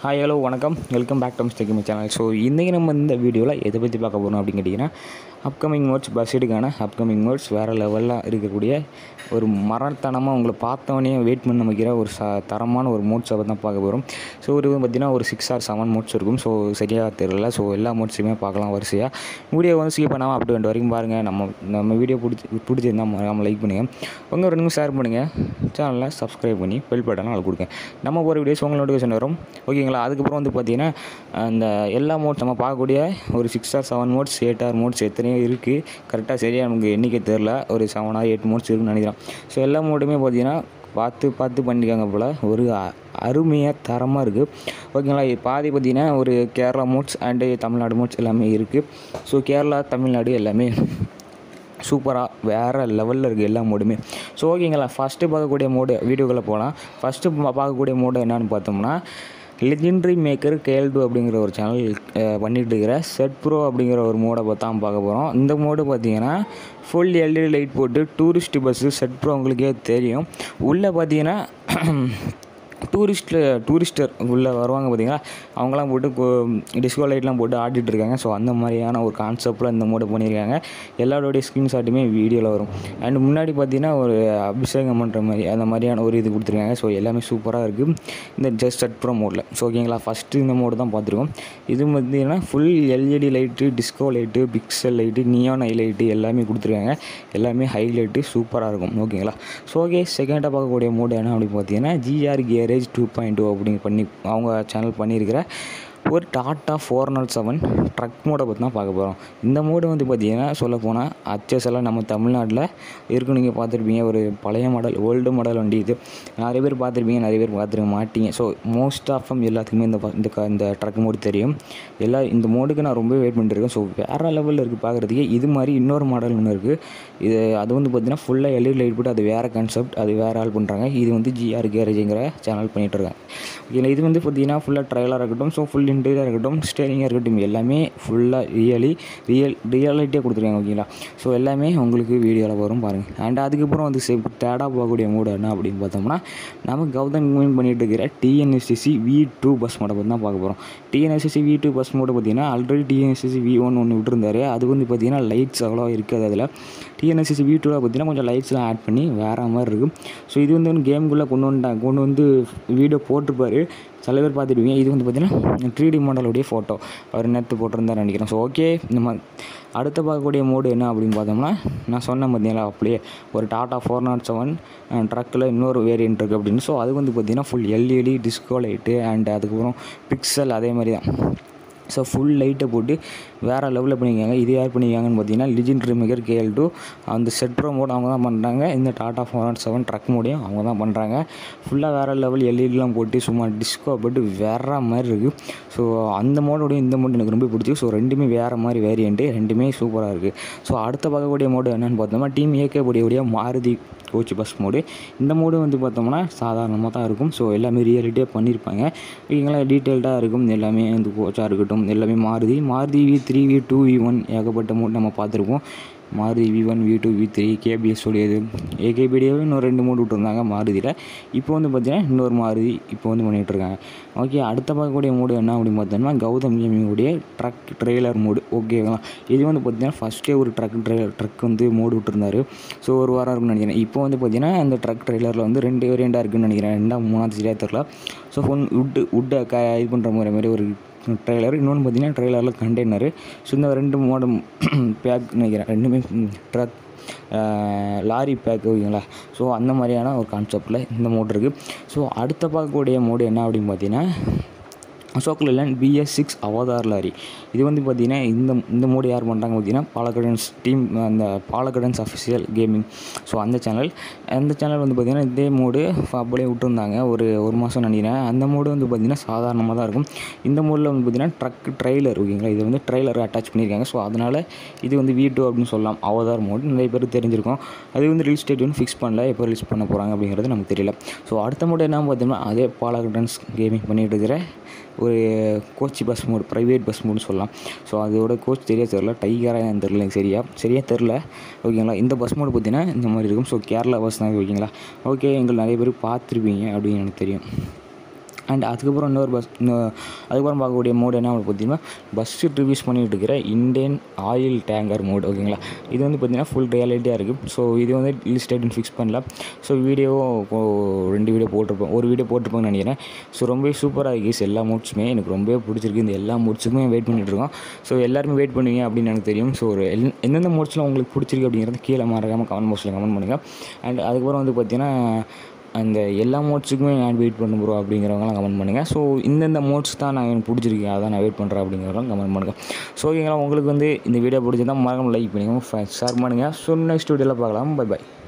hi hello வணக்கம் welcome back to mistake channel so இன்றைக்கி நம்ம இந்த வீடியோவில் எதை பற்றி பார்க்க போகிறோம் அப்படின்னு கேட்டிங்கன்னா அப்கமிங் மோட்ஸ் பஸ்ஸுக்கான அப்கமிங் மோட்ஸ் வேறு லெவலில் இருக்கக்கூடிய ஒரு மரத்தனமாக உங்களை பார்த்தவொடனே வெயிட் பண்ண வைக்கிற ஒரு ச தரமான ஒரு மோட்ஸை தான் பார்க்க போகிறோம் ஸோ ஒரு பார்த்திங்கன்னா ஒரு சிக்ஸ் ஆர் செவன் மோட்ஸ் இருக்கும் ஸோ சரியாக தெரியல ஸோ எல்லா மோட்ஸுமே பார்க்கலாம் வரிசையாக வீடியோ வந்து ஸ்கிப் பண்ணாமல் அப்படி ரெண்டு வரைக்கும் பாருங்கள் நம்ம நம்ம வீடியோ பிடிச்சி பிடிச்சிருந்தா மறக்காமல் லைக் பண்ணுங்கள் உங்கள் ரெண்டும் ஷேர் பண்ணுங்கள் சேனலில் சப்ஸ்கிரைப் பண்ணி பெல் பட்டனை அது கொடுங்க நம்ம போகிற வீடியோஸ் உங்கள் நோட்டிஃபிகேஷன் வரும் ஓகேங்களா அதுக்கப்புறம் வந்து பார்த்தீங்கன்னா அந்த எல்லா மோட்ஸ் நம்ம பார்க்கக்கூடிய ஒரு six or seven mods eight or mods எத்தனையோ இருக்குது கரெக்டாக சரியாக நமக்கு எண்ணிக்கை தெரில ஒரு செவன் ஆர் எயிட் மோட்ஸ் இருக்குன்னு நினைக்கிறேன் ஸோ எல்லா மோடுமே பார்த்தீங்கன்னா பார்த்து பார்த்து பண்ணியிருக்காங்க போல் ஒரு அ- அருமையாக தரமாக இருக்குது ஓகேங்களா இது பாதி பார்த்தீங்கன்னா ஒரு Kerala mods and Tamil Nadu mods எல்லாமே இருக்குது ஸோ கேரளா தமிழ்நாடு எல்லாமே சூப்பராக வேறு லெவலில் இருக்குது எல்லா மோடுமே ஸோ ஓகேங்களா ஃபஸ்ட்டு பார்க்கக்கூடிய மோடு வீடியோக்குள்ளே போகலாம் ஃபஸ்ட்டு பார்க்கக்கூடிய மோடு என்னன்னு பார்த்தோம்னா லெஜெண்டரி மேக்கர் கேல்டு அப்படிங்கிற ஒரு சேனல் பண்ணிட்டு இருக்கிற செட் ப்ரோ அப்படிங்கிற ஒரு மோடை பார்த்து தான் பார்க்க போகிறோம் இந்த மோடு பார்த்தீங்கன்னா ஃபுல் எல்இடி லைட் போட்டு டூரிஸ்ட் பஸ்ஸு செட் ப்ரோ உங்களுக்கே தெரியும் உள்ளே பார்த்தீங்கன்னா டூரிஸ்ட்டில் டூரிஸ்டர் உள்ளே வருவாங்க பார்த்தீங்களா அவங்களாம் போட்டு டிஸ்கோ லைட்லாம் போட்டு ஆடிட்டு இருக்காங்க ஸோ அந்த மாதிரியான ஒரு கான்செப்டில் இந்த மோடு பண்ணியிருக்காங்க எல்லாரோடைய ஸ்க்ரீன்ஷாட்டுமே வீடியோவில் வரும் அண்ட் முன்னாடி பார்த்தீங்கன்னா ஒரு அபிஷேகம் பண்ணுற மாதிரி அந்த மாதிரியான ஒரு இது கொடுத்துருக்காங்க ஸோ எல்லாமே சூப்பராக இருக்குது இந்த ஜஸ்ட் செட் ப்ரோ மோடில் ஸோ ஓகேங்களா ஃபஸ்ட்டு இந்த மோடு தான் பார்த்துருக்கோம் இது பார்த்தீங்கன்னா full LED light disco light pixel light neon highlight எல்லாமே கொடுத்துருக்காங்க எல்லாமே ஹைலைட்டு சூப்பராக இருக்கும் ஓகேங்களா ஸோ ஓகே செகண்டாக பார்க்கக்கூடிய மோடு என்ன அப்படின்னு பார்த்தீங்கன்னா GR garage two point two அப்படின்னு பண்ணி அவங்க சேனல் பண்ணியிருக்கிற ஒரு Tata four nought seven truck மோடை பற்றி தான் பார்க்க போகிறோம் இந்த மோடு வந்து பார்த்தீங்கன்னா சொல்லப் போனால் அச்சஸ் எல்லாம் நம்ம தமிழ்நாட்டில் இருக்கு நீங்கள் பார்த்துருப்பீங்க ஒரு பழைய மாடல் ஓல்டு மாடல் வண்டி இது நிறைய பேர் பார்த்துருப்பீங்க நிறைய பேர் பார்த்துருக்க மாட்டீங்க ஸோ மோஸ்ட் ஆஃப் தம் எல்லாத்துக்குமே இந்த ப- இந்த க- இந்த ட்ரக் மோடு தெரியும் எல்லா இந்த மோடுக்கு நான் ரொம்ப வெயிட் பண்ணிட்டுருக்கேன் ஸோ வேறு லெவலில் இருக்குது பார்க்குறதுக்கு இது மாதிரி இன்னொரு மாடல் ஒன்று இருக்குது இது அது வந்து பார்த்தீங்கன்னா ஃபுல்லாக எல்இடி லைட் போட்டு அது வேறு கான்செப்ட் அது வேறு ஆள் பண்ணுறாங்க இது வந்து ஜிஆர் கேரேஜுங்கிற சேனல் பண்ணிட்டு இருக்காங்க ஓகேங்களா இது வந்து பார்த்தீங்கன்னா ஃபுல்லாக ட்ரையலாக இருக்கட்டும் ஸோ ஃபுல் இன்டீரியராக இருக்கட்டும் ஸ்டேரிங்காக இருக்கட்டும் எல்லாமே ஃபுல்லாக ரியலி ரியல் ரியாலிட்டியாக கொடுத்துருக்காங்க ஓகேங்களா ஸோ எல்லாமே உங்களுக்கு வீடியோவில் வரும் பாருங்கள் அண்ட் அதுக்கப்புறம் வந்து சேஃப் தேடாக போகக்கூடிய மூடு என்ன அப்படின்னு பார்த்தோம்னா நம்ம கௌதம் மூவ் பண்ணிட்டு இருக்கிற டிஎன்எஸ்சிசி வி டூ பஸ் மோடை பற்றி தான் பார்க்க போகிறோம் TNSCC V two bus mod பார்த்தீங்கன்னா ஆல்ரெடி டிஎன்எஸ்சிசி வி ஒன் ஒன்று விட்டுருந்தாரு அது வந்து பார்த்தீங்கன்னா லைட்ஸ் அவ்வளோ இருக்காது அதில் டிஎன்எஸ்சிசி வி டூவில் பார்த்தீங்கன்னா கொஞ்சம் லைட்ஸ்லாம் ஆட் பண்ணி வேறு மாதிரி இருக்கும் ஸோ இது வந்து கேமுக்குள்ளே கொண்டு வந்துட்டாங்க கொண்டு வந்து வீடியோ போட்டிருப்பாரு சில பேர் பார்த்துருப்பீங்க இது வந்து பார்த்தீங்கன்னா த்ரீ டி மாடலுடைய ஃபோட்டோ அவர் நேற்று போட்டிருந்தாரு நினைக்கிறேன் ஸோ ஓகே நம்ம அடுத்து பார்க்கக்கூடிய மோடு என்ன அப்படின்னு பார்த்தோம்னா நான் சொன்னேன் பார்த்தீங்களா அப்படியே ஒரு டாட்டா ஃபோர் நாட் செவன் ட்ரக்கில் இன்னொரு வேரியன்ட் இருக்குது அப்படின்னு ஸோ அது வந்து பார்த்தீங்கன்னா full LED disco light and அதுக்கப்புறம் பிக்சல் அதே மாதிரி தான் ஸோ ஃபுல் லைட்டை போட்டு வேறு லெவலில் பண்ணியிருக்காங்க இது யார் பண்ணியிருக்காங்கன்னு பார்த்தீங்கன்னா லிஜெண்டரி மேக்கர் கேஎல் டூ அந்த செட் ப்ரோ மோட் அவங்க தான் பண்ணுறாங்க இந்த Tata four nought seven truck மோடையும் அவங்க தான் பண்ணுறாங்க ஃபுல்லாக வேறு லெவல் எல்இடிலாம் போட்டு சும்மா டிஸ்கோ போட்டு வேறு மாதிரி இருக்குது ஸோ அந்த மோடோட இந்த மோடு எனக்கு ரொம்ப பிடிச்சி ஸோ ரெண்டுமே வேறு மாதிரி வேரியண்ட்டு ரெண்டுமே சூப்பராக இருக்குது ஸோ அடுத்த பார்க்கக்கூடிய மோடு என்னென்னு பார்த்தோம்னா டீம் ஏகே உடைய மாருதி கோச் பஸ் மோடு இந்த மோடு வந்து பார்த்தோம்னா சாதாரணமாக தான் இருக்கும் ஸோ எல்லாமே ரியாலிட்டியாக பண்ணியிருப்பாங்க ஓகேங்களா டீட்டெயில்டாக இருக்கும் எல்லாமே இந்த கோச்சாக இருக்கட்டும் எல்லாமே Maruti Maruti V three V two V one ஏகப்பட்ட மோடு நம்ம பார்த்துருப்போம் Maruti V one V two V three KBS உடையது ஏகேபிடியாவே இன்னும் ரெண்டு மோடு விட்டுருந்தாங்க மாருதியில் இப்போ வந்து பார்த்தீங்கன்னா இன்னொரு மாருதி இப்போ வந்து பண்ணிகிட்டு இருக்காங்க ஓகே அடுத்த பார்க்கக்கூடிய மோடு என்ன அப்படின்னு பார்த்தோம்னா கௌதம் கேமிங்குடைய ட்ரக் ட்ரெய்லர் மோடு ஓகேங்களா இது வந்து பார்த்தீங்கன்னா ஃபஸ்ட்டே ஒரு ட்ரக் ட்ரெய்லர் ட்ரக் வந்து மோடு விட்டுருந்தாரு ஸோ ஒரு வாரம் இருக்குன்னு நினைக்கிறேன் இப்போ வந்து பார்த்தீங்கன்னா அந்த ட்ரக் ட்ரெய்லரில் வந்து ரெண்டு வேரியண்டாக இருக்குன்னு நினைக்கிறேன் ரெண்டாம் மூணாவது சரியாக தெரில ஸோ ஃபோன் உட்டு உட்டை க இது பண்ணுற மாதிரி மாதிரி ஒரு ட்ரெய்லர் இன்னொன்று பார்த்தீங்கன்னா ட்ரெய்லரில் கண்டெய்னரு ஸோ இந்த ரெண்டு மோடம் பேக் நினைக்கிறேன் ரெண்டுமே ட்ரக் லாரி பேக் ஓகேங்களா ஸோ அந்த மாதிரியான ஒரு கான்செப்டில் இந்த மோட் இருக்குது ஸோ அடுத்த பார்க்கக்கூடிய மோடு என்ன அப்படின்னு பார்த்தீங்கன்னா Ashok Leyland BS six Avatar lorry இது வந்து பார்த்தீங்கன்னா இந்த இந்த மோடு யார் பண்ணுறாங்க பார்த்தீங்கன்னா பாலக்கடன்ஸ் டீம் அந்த பாலக்கடன்ஸ் அஃபிஷியல் கேமிங் ஸோ அந்த சேனல் அந்த சேனல் வந்து பார்த்தீங்கன்னா இதே மோடு அப்படியே விட்டுருந்தாங்க ஒரு ஒரு மாதம் நினைக்கிறேன் அந்த மோடு வந்து பார்த்தீங்கன்னா சாதாரணமாக தான் இருக்கும் இந்த மோடில் வந்து பார்த்தீங்கன்னா ட்ரக் ட்ரெய்லர் ஓகேங்களா இது வந்து ட்ரெய்லர் அட்டாச் பண்ணியிருக்காங்க ஸோ அதனால் இது வந்து வி டூ அப்படின்னு சொல்லலாம் அவதார் மோடு நிறைய பேர் தெரிஞ்சிருக்கும் அது வந்து ரிலீஸ் டேட் வந்து ஃபிக்ஸ் பண்ணல எப்போ ரிலீஸ் பண்ண போகிறாங்க அப்படிங்கிறது நமக்கு தெரியல ஸோ அடுத்த மோடு என்ன பார்த்தீங்கன்னா அதே பாலக்கடன்ஸ் கேமிங் பண்ணிட்டு இருக்கிற ஒரு coach bus mod private bus மோடுன்னு சொல்லலாம் ஸோ அதோட கோச் சரியாக தெரில டைகராக எனக்கு தெரில எனக்கு சரியா சரியாக தெரில ஓகேங்களா இந்த பஸ் மோடு பார்த்தீங்கன்னா இந்த மாதிரி இருக்கும் ஸோ கேரளா பஸ் தான் ஓகேங்களா ஓகே எங்கள் நிறைய பேர் பார்த்துருப்பீங்க அப்படின்னு எனக்கு தெரியும் அண்ட் அதுக்கப்புறம் இன்னொரு பஸ் அதுக்கப்புறம் பார்க்கக்கூடிய மோடு என்ன அப்படின்னு பார்த்தீங்கன்னா பஸ்ஸு ரிவ்யூஸ் பண்ணிட்டு இருக்கிற இண்டியன் ஆயில் டேங்கர் மோடு ஓகேங்களா இது வந்து பார்த்தீங்கன்னா ஃபுல் ரியாலிட்டியாக இருக்குது ஸோ இது வந்து ரிலீஸ் டேட்னு ஃபிக்ஸ் பண்ணல ஸோ வீடியோ ரெண்டு வீடியோ போட்டிருப்போம் ஒரு வீடியோ போட்டிருப்போம்னு நினைக்கிறேன் ஸோ ரொம்பவே சூப்பராக இருக்குது எல்லா மூட்ஸுமே எனக்கு ரொம்பவே பிடிச்சிருக்கு இந்த எல்லா மூட்ஸுக்குமே வெயிட் பண்ணிட்டு இருக்கோம் ஸோ எல்லாருமே வெயிட் பண்ணுவீங்க அப்படின்னு எனக்கு தெரியும் ஸோ ஒரு எல் எந்தெந்த மூட்ஸ்லாம் உங்களுக்கு பிடிச்சிருக்கு அப்படிங்கிறது கீழே மறக்காமல் கமெண்ட் பாக்ஸில் கமெண்ட் பண்ணுங்கள் அண்ட் அதுக்கப்புறம் வந்து பார்த்தீங்கன்னா அந்த எல்லா மோட்ஸுக்குமே நான் வெயிட் பண்ண ப்ரோ அப்படிங்கிறவங்களாம் கமெண்ட் பண்ணுங்கள் ஸோ இந்தந்த மோட்ஸ் தான் நான் எனக்கு பிடிச்சிருக்கு அதான் நான் வெயிட் பண்ணுறேன் அப்படிங்கிறவங்க கமெண்ட் பண்ணுங்கள் ஸோ ஓகேங்களா உங்களுக்கு வந்து இந்த வீடியோ பிடிச்சிருந்தா மறக்காம லைக் பண்ணுங்கள் ஷேர் பண்ணுங்கள் ஸோ நெக்ஸ்ட் வீடியோவில் பார்க்கலாம் பை பை